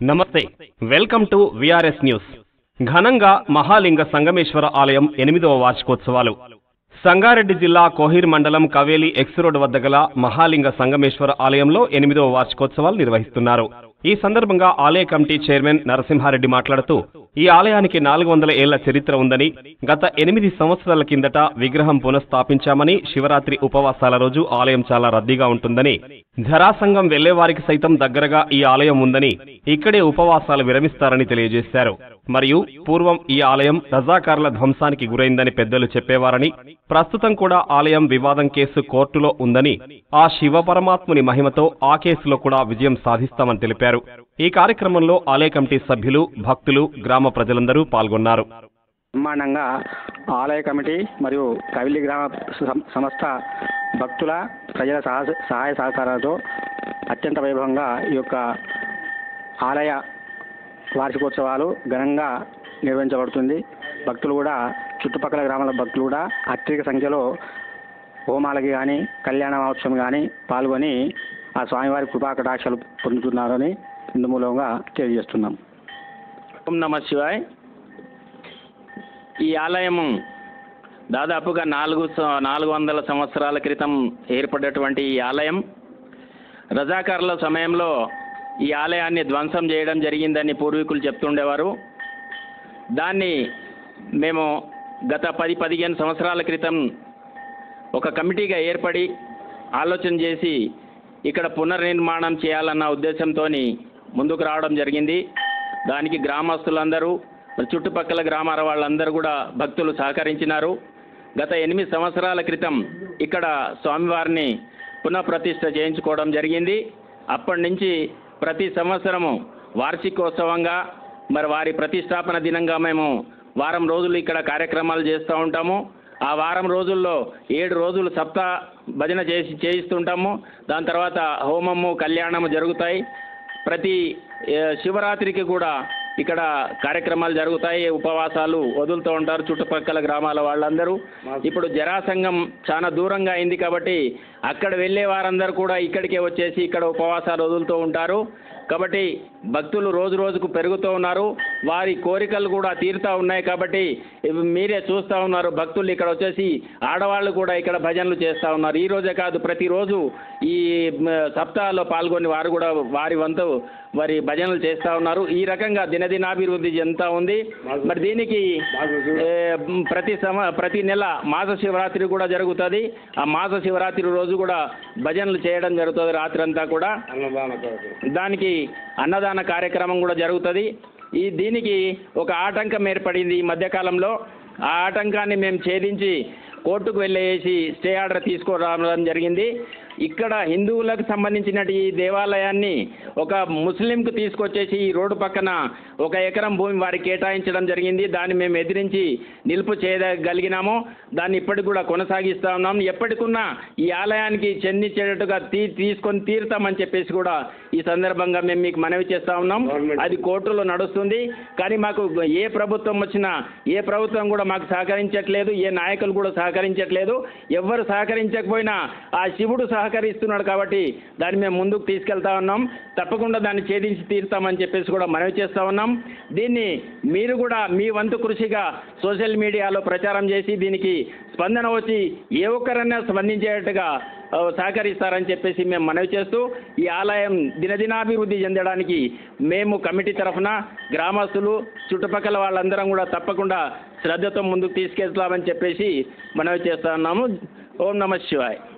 నమస్తే welcome to VRS news ఘనంగా మహాలింగ సంగమేశ్వర ఆలయం ఎనిమిదవ వార్షికోత్సవాలు సంగారెడ్డి జిల్లా కోహిర్ మండలం కవేలి ఎక్స్ రోడ్ వద్ద గల మహాలింగ సంగమేశ్వర ఆలయంలో ఎనిమిదవ వార్షికోత్సవాలు నిర్వహిస్తున్నారు ఈ సందర్భంగా ఆలయ కమిటీ చైర్మన్ నరసింహారెడ్డి మాట్లాడుతూ ఈ ఆలయానికి నాలుగు వందల ఏళ్ల చరిత్ర ఉందని గత ఎనిమిది సంవత్సరాల కిందట విగ్రహం పునఃస్థాపించామని శివరాత్రి ఉపవాసాల రోజు ఆలయం చాలా రద్దీగా ఉంటుందని ధరాసంగం వెళ్లేవారికి సైతం దగ్గరగా ఈ ఆలయం ఉందని ఇక్కడే ఉపవాసాలు విరమిస్తారని తెలియజేశారు మరియు పూర్వం ఈ ఆలయం రజాకారుల ధ్వంసానికి గురైందని పెద్దలు చెప్పేవారని ప్రస్తుతం కూడా ఆలయం వివాదం కేసు కోర్టులో ఉందని ఆ శివ పరమాత్ముని మహిమతో ఆ కేసులో కూడా విజయం సాధిస్తామని తెలిపారు ఈ కార్యక్రమంలో ఆలయ కమిటీ సభ్యులు భక్తులు గ్రామ ప్రజలందరూ పాల్గొన్నారు బ్రహ్మాండంగా ఆలయ కమిటీ మరియు కవిలి గ్రామ సం- సంస్థ భక్తుల ప్రజల సహ- సహాయ సహకారాలతో అత్యంత వైభవంగా ఈ యొక్క ఆలయ వార్షికోత్సవాలు ఘనంగా నిర్వహించబడుతుంది భక్తులు కూడా చుట్టుపక్కల గ్రామాల భక్తులు కూడా అత్యధిక సంఖ్యలో హోమాలకి కానీ కళ్యాణ మహోత్సవం కానీ పాల్గొని ఆ స్వామివారి కృపా కటాక్షాలు పొందుతున్నారని ఇందు మూలంగా తెలియజేస్తున్నాం ఓం నమ శివాయ్ ఈ ఆలయము దాదాపుగా నాలుగు స- నాలుగు వందల సంవత్సరాల క్రితం ఏర్పడినటువంటి ఈ ఆలయం రజాకారుల సమయంలో ఈ ఆలయాన్ని ధ్వంసం చేయడం జరిగిందని పూర్వీకులు చెప్తుండేవారు దాన్ని మేము గత పది పదిహేను సంవత్సరాల క్రితం ఒక కమిటీగా ఏర్పడి ఆలోచన చేసి ఇక్కడ పునర్నిర్మాణం చేయాలన్న ఉద్దేశంతో ముందుకు రావడం జరిగింది దానికి గ్రామస్తులందరూ మరి చుట్టుపక్కల గ్రామాల వాళ్ళందరూ కూడా భక్తులు సహకరించినారు గత ఎనిమిది సంవత్సరాల క్రితం ఇక్కడ స్వామివారిని పునఃప్రతిష్ఠ చేయించుకోవడం జరిగింది అప్పటి నుంచి ప్రతి సంవత్సరము వార్షికోత్సవంగా మరి వారి ప్రతిష్టాపన దినంగా మేము వారం రోజులు ఇక్కడ కార్యక్రమాలు చేస్తూ ఉంటాము ఆ వారం రోజుల్లో ఏడు రోజులు సప్తా భజన చేసి చేయిస్తుంటాము దాని తర్వాత హోమము కళ్యాణము జరుగుతాయి ప్రతి ఏ, శివరాత్రికి కూడా ఇక్కడ కార్యక్రమాలు జరుగుతాయి ఉపవాసాలు వదులుతూ ఉంటారు చుట్టుపక్కల గ్రామాల వాళ్ళందరూ ఇప్పుడు జరాసంగం చాలా దూరంగా అయింది కాబట్టి అక్కడ వెళ్ళే వారందరూ కూడా ఇక్కడికే వచ్చేసి ఇక్కడ ఉపవాసాలు వదులుతూ ఉంటారు కాబట్టి భక్తులు రోజు రోజుకు పెరుగుతూ ఉన్నారు వారి కోరికలు కూడా తీరుతూ ఉన్నాయి కాబట్టి ఇవి మీరే చూస్తూ ఉన్నారు భక్తులు ఇక్కడ వచ్చేసి ఆడవాళ్ళు కూడా ఇక్కడ భజనలు చేస్తూ ఉన్నారు ఈ రోజే కాదు ప్రతిరోజు ఈ మ, సప్తాహంలో పాల్గొని వారు కూడా వారి వంతు వారి భజనలు చేస్తూ ఉన్నారు ఈ రకంగా దినదినాభివృద్ధి చెందుతా ఉంది మరి దీనికి ఏ, మ్, ప్రతి సమ ప్రతి నెల మాస శివరాత్రి కూడా జరుగుతుంది ఆ మాస శివరాత్రి రోజు కూడా భజనలు చేయడం జరుగుతుంది రాత్రి అంతా కూడా దానికి అన్నదాన కార్యక్రమం కూడా జరుగుతుంది ఈ దీనికి ఒక ఆటంకం ఏర్పడింది ఈ మధ్యకాలంలో ఆ ఆటంకాన్ని మేము ఛేదించి కోర్టుకు వెళ్ళేసి స్టే ఆర్డర్ తీసుకురావడం జరిగింది ఇక్కడ హిందువులకు సంబంధించిన ఈ దేవాలయాన్ని ఒక ముస్లింకు తీసుకొచ్చేసి ఈ రోడ్డు పక్కన ఒక ఎకరం భూమి వారికి కేటాయించడం జరిగింది దాన్ని మేము ఎదిరించి నిలుపు చేయగలిగినాము దాన్ని ఇప్పటికి కూడా కొనసాగిస్తా ఉన్నాం ఎప్పటికున్నా ఈ ఆలయానికి చెందించేటట్టుగా తీ తీసుకొని తీరుతామని చెప్పేసి కూడా ఈ సందర్భంగా మేము మీకు మనవి చేస్తా ఉన్నాం అది కోర్టులో నడుస్తుంది కానీ మాకు ఏ ప్రభుత్వం వచ్చినా ఏ ప్రభుత్వం కూడా మాకు సహకరించట్లేదు ఏ నాయకులు కూడా సహకరించట్లేదు ఎవ్వరు సహకరించకపోయినా ఆ శివుడు సహకరిస్తున్నాడు కాబట్టి దాన్ని మేము ముందుకు తీసుకెళ్తా ఉన్నాం తప్పకుండా దాన్ని ఛేదించి తీరుతామని చెప్పేసి కూడా మనవి చేస్తా ఉన్నాం దీన్ని మీరు కూడా మీ వంతు కృషిగా సోషల్ మీడియాలో ప్రచారం చేసి దీనికి స్పందన వచ్చి ఏ ఒక్కరైనా స్పందించేటట్టుగా ఆ, సహకరిస్తారని చెప్పేసి మేము మనవి చేస్తూ ఈ ఆలయం దినదినాభివృద్ధి చెందడానికి మేము కమిటీ తరఫున గ్రామస్తులు చుట్టుపక్కల వాళ్ళందరం కూడా తప్పకుండా శ్రద్ధతో ముందుకు తీసుకెళ్తామని చెప్పేసి మనవి చేస్తా ఉన్నాము ఓం నమ శివాయ్